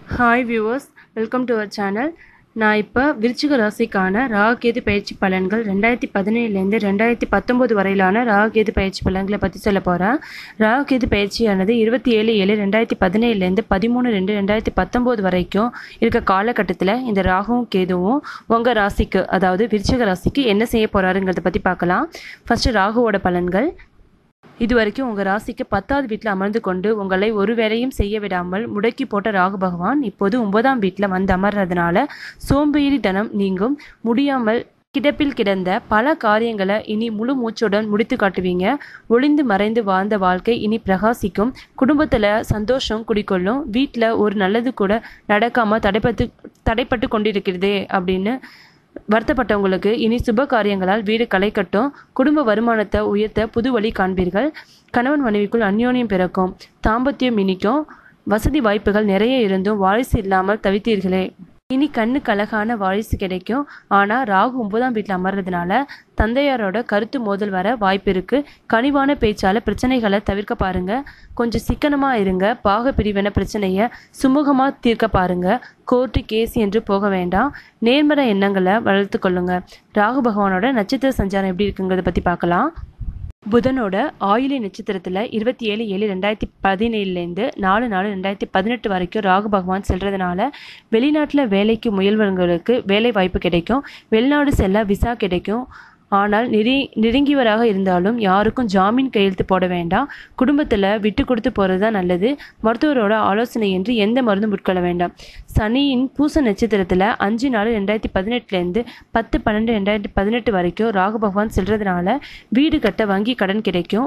hi viewers welcome to our channel நான் இப்போ விருச்சிக ராசிக்கான ராகேது பயிற்சி பலன்கள் ரெண்டாயிரத்தி பதினேழுலேருந்து ரெண்டாயிரத்தி பத்தொம்போது வரையிலான ராகேது பயிற்சி பலன்களை பற்றி சொல்ல போகிறேன் ராகேது பயிற்சியானது இருபத்தி ஏழு ஏழு ரெண்டாயிரத்தி பதினேழுலேருந்து பதிமூணு ரெண்டு ரெண்டாயிரத்தி பத்தொம்போது வரைக்கும் இருக்க காலகட்டத்தில் இந்த ராகுவும் கேதுவும் உங்கள் ராசிக்கு அதாவது விருச்சிக ராசிக்கு என்ன செய்ய போகிறாருங்கிறத பற்றி பார்க்கலாம் ஃபஸ்ட்டு ராகுவோட பலன்கள் இது வரைக்கும் உங்கள் ராசிக்கு பத்தாவது வீட்டில் அமர்ந்து கொண்டு உங்களை ஒரு வேலையும் செய்ய விடாமல் முடக்கி போட்ட ராகு பகவான் இப்போது ஒன்பதாம் வீட்டில் வந்து அமர்றதுனால சோம்பேறி தனம் நீங்கும் முடியாமல் கிடப்பில் கிடந்த பல காரியங்களை இனி முழு மூச்சுடன் முடித்து காட்டுவீங்க ஒளிந்து மறைந்து வாழ்ந்த வாழ்க்கை இனி பிரகாசிக்கும் குடும்பத்தில் சந்தோஷம் குடிக்கொள்ளும் வீட்டில் ஒரு நல்லது கூட நடக்காமல் தடைப்பட்டு தடைப்பட்டு கொண்டிருக்கிறதே அப்படின்னு வருத்தப்பட்டவங்களுக்கு இனி சுப காரியங்களால் வீடு களை கட்டும் குடும்ப வருமானத்தை உயர்த்த புது வழி காண்பீர்கள் கணவன் மனைவிக்குள் அந்யோன்யம் பிறக்கும் தாம்பத்தியம் இனிக்கும் வசதி வாய்ப்புகள் நிறைய இருந்தும் வாரிசு இல்லாமல் தவித்தீர்களே இனி கண்ணுக்கு அழகான வாரிசு கிடைக்கும் ஆனால் ராகு ஒன்பதாம் வீட்டில் அமர்றதுனால தந்தையாரோட கருத்து மோதல் வர வாய்ப்பு இருக்கு கனிவான பேச்சால பிரச்சனைகளை தவிர்க்க பாருங்க கொஞ்சம் சிக்கனமா இருங்க பாக பிரிவின பிரச்சனையை சுமூகமா தீர்க்க பாருங்க கோர்ட்டு கேஸ் என்று போக வேண்டாம் நேர்மறை எண்ணங்களை வளர்த்து கொள்ளுங்க ராகு பகவானோட நட்சத்திர சஞ்சாரம் எப்படி இருக்குங்கிறத பத்தி பார்க்கலாம் புதனோட ஆயிலி நட்சத்திரத்தில் இருபத்தி ஏழு ஏழு ரெண்டாயிரத்தி பதினேழுலேருந்து நாலு நாலு ரெண்டாயிரத்தி பதினெட்டு வரைக்கும் ராகு பகவான் செல்றதுனால வெளிநாட்டில் வேலைக்கு முயல்வர்களுக்கு வேலை வாய்ப்பு கிடைக்கும் வெளிநாடு செல்ல விசா கிடைக்கும் ஆனால் நெறி நெருங்கியவராக இருந்தாலும் யாருக்கும் ஜாமீன் கையெழுத்து போட வேண்டாம் குடும்பத்தில் விட்டு கொடுத்து போகிறது தான் நல்லது மருத்துவரோட ஆலோசனையின்றி எந்த மருந்தும் உட்கொள்ள வேண்டாம் சனியின் பூச நட்சத்திரத்தில் அஞ்சு நாலு ரெண்டாயிரத்தி பதினெட்டுலேருந்து பத்து பன்னெண்டு ரெண்டாயிரத்தி பதினெட்டு வரைக்கும் ராகு பகவான் செல்றதுனால வீடு கட்ட வங்கி கடன் கிடைக்கும்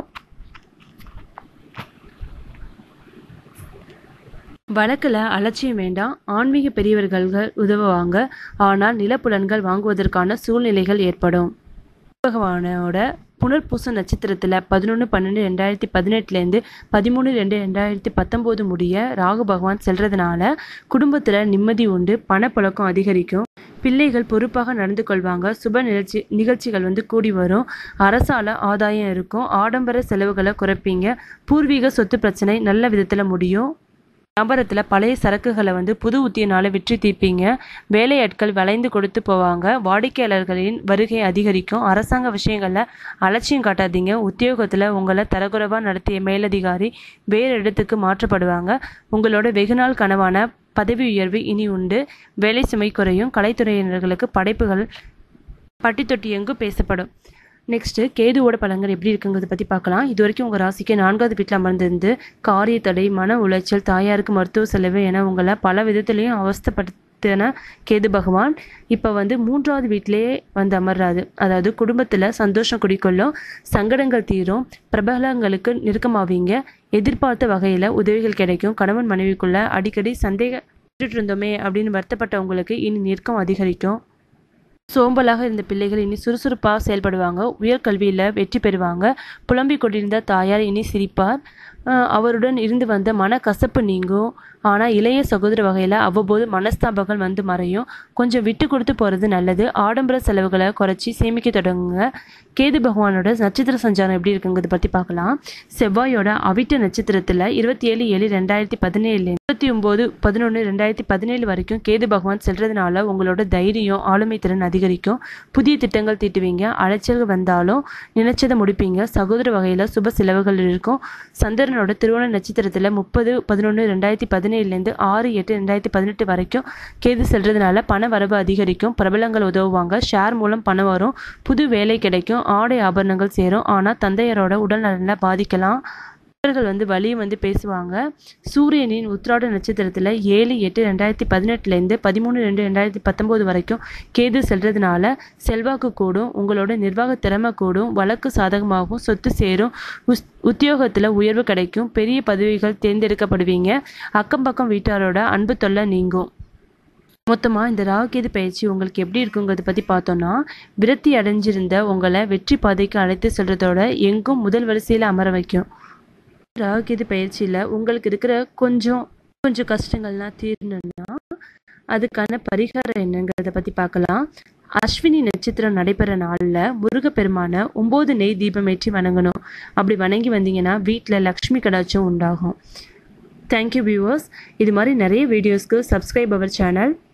வழக்கில் அலட்சியம் வேண்டாம் ஆன்மீக பெரியவர்கள் உதவுவாங்க ஆனால் நிலப்புலன்கள் வாங்குவதற்கான சூழ்நிலைகள் ஏற்படும் பகவானோட புனர்பூச நட்சத்திரத்தில் பதினொன்று பன்னெண்டு ரெண்டாயிரத்தி பதினெட்டுலேருந்து பதிமூணு ரெண்டு ரெண்டாயிரத்தி பத்தொம்போது முடிய ராகு பகவான் செல்றதுனால குடும்பத்தில் நிம்மதி உண்டு பணப்புழக்கம் அதிகரிக்கும் பிள்ளைகள் பொறுப்பாக நடந்து கொள்வாங்க சுப நிகழ்ச்சி நிகழ்ச்சிகள் வந்து கூடி வரும் அரசால ஆதாயம் இருக்கும் ஆடம்பர செலவுகளை குறைப்பீங்க பூர்வீக சொத்து பிரச்சனை நல்ல விதத்தில் முடியும் வியாபாரத்தில் பழைய சரக்குகளை வந்து புது உத்தியினால விற்று தீர்ப்பீங்க வேலையாட்கள் வளைந்து கொடுத்து போவாங்க வாடிக்கையாளர்களின் வருகை அதிகரிக்கும் அரசாங்க விஷயங்களில் அலட்சியம் காட்டாதீங்க உத்தியோகத்தில் உங்களை தரக்குறைவாக நடத்திய மேலதிகாரி வேறு இடத்துக்கு மாற்றப்படுவாங்க உங்களோட வெகுநாள் கனவான பதவி உயர்வு இனி உண்டு வேலை சுமை குறையும் கலைத்துறையினர்களுக்கு படைப்புகள் பட்டி தொட்டி எங்கும் பேசப்படும் நெக்ஸ்ட்டு கேதுவோட பலன்கள் எப்படி இருக்குங்கிறத பற்றி பார்க்கலாம் இது வரைக்கும் உங்கள் ராசிக்கு நான்காவது வீட்டில் அமர்ந்திருந்து காரிய தடை மன உளைச்சல் தாயாருக்கு மருத்துவ செலவு என உங்களை பல விதத்துலேயும் அவஸ்தப்படுத்தின கேது பகவான் இப்போ வந்து மூன்றாவது வீட்டிலேயே வந்து அமர்றாது அதாவது குடும்பத்தில் சந்தோஷம் குடிக்கொள்ளும் சங்கடங்கள் தீரும் பிரபலங்களுக்கு நெருக்கமாவீங்க எதிர்பார்த்த வகையில் உதவிகள் கிடைக்கும் கணவன் மனைவிக்குள்ள அடிக்கடி சந்தேக இருந்தோமே அப்படின்னு வருத்தப்பட்டவங்களுக்கு இனி நெருக்கம் அதிகரிக்கும் சோம்பலாக இருந்த பிள்ளைகள் இனி சுறுசுறுப்பாக செயல்படுவாங்க உயர்கல்வியில் வெற்றி பெறுவாங்க புலம்பிக் கொண்டிருந்த தாயார் இனி சிரிப்பார் அவருடன் இருந்து வந்த மன கசப்பு நீங்கும் ஆனால் இளைய சகோதர வகையில் அவ்வப்போது மனஸ்தாபங்கள் வந்து மறையும் கொஞ்சம் விட்டு கொடுத்து போகிறது நல்லது ஆடம்பர செலவுகளை குறைச்சி சேமிக்க தொடங்குங்க கேது பகவானோட நட்சத்திர சஞ்சாரம் எப்படி இருக்குங்கிறத பற்றி பார்க்கலாம் செவ்வாயோட அவிட்ட நட்சத்திரத்தில் இருபத்தி ஏழு ஏழு ரெண்டாயிரத்தி பதினேழு இருபத்தி ஒம்பது பதினொன்று ரெண்டாயிரத்தி பதினேழு வரைக்கும் கேது பகவான் செல்றதுனால உங்களோட தைரியம் ஆளுமை திறன் அதிகரிக்கும் புதிய திட்டங்கள் தீட்டுவீங்க அலைச்சல்கள் வந்தாலும் நினைச்சதை முடிப்பீங்க சகோதர வகையில் சுப செலவுகள் இருக்கும் சந்திரனோட திருவோண நட்சத்திரத்தில் முப்பது பதினொன்று ரெண்டாயிரத்தி பதினேழுலேருந்து ஆறு எட்டு ரெண்டாயிரத்தி பதினெட்டு வரைக்கும் கேது செல்றதுனால பண வரவு அதிகரிக்கும் பிரபலங்கள் உதவுவாங்க ஷேர் மூலம் பணம் வரும் புது வேலை கிடைக்கும் ஆடை ஆபரணங்கள் சேரும் ஆனால் தந்தையரோட உடல் நலனில் பாதிக்கலாம் பக்தர்கள் வந்து வழியை வந்து பேசுவாங்க சூரியனின் உத்திராட நட்சத்திரத்தில் ஏழு எட்டு ரெண்டாயிரத்தி பதினெட்டுலேருந்து பதிமூணு ரெண்டு ரெண்டாயிரத்தி பத்தொம்போது வரைக்கும் கேது செல்றதுனால செல்வாக்கு கூடும் உங்களோட நிர்வாக திறமை கூடும் வழக்கு சாதகமாகும் சொத்து சேரும் உஸ் உத்தியோகத்தில் உயர்வு கிடைக்கும் பெரிய பதவிகள் தேர்ந்தெடுக்கப்படுவீங்க அக்கம் பக்கம் வீட்டாரோட அன்பு தொல்லை நீங்கும் மொத்தமாக இந்த ராகுகேது பயிற்சி உங்களுக்கு எப்படி இருக்குங்கிறத பற்றி பார்த்தோன்னா விரக்தி அடைஞ்சிருந்த உங்களை வெற்றி பாதைக்கு அழைத்து செல்றதோட எங்கும் முதல் வரிசையில் அமர வைக்கும் ராகுகேது பயிற்சியில் உங்களுக்கு இருக்கிற கொஞ்சம் கொஞ்சம் கஷ்டங்கள்லாம் தீரணும்னா அதுக்கான பரிகாரம் என்னங்கிறத பற்றி பார்க்கலாம் அஸ்வினி நட்சத்திரம் நடைபெற நாளில் முருகப்பெருமான ஒம்பது நெய் தீபம் ஏற்றி வணங்கணும் அப்படி வணங்கி வந்தீங்கன்னா வீட்டில் லக்ஷ்மி கடாட்சம் உண்டாகும் தேங்க்யூ வியூவர்ஸ் இது மாதிரி நிறைய வீடியோஸ்க்கு சப்ஸ்கிரைப் அவர் சேனல்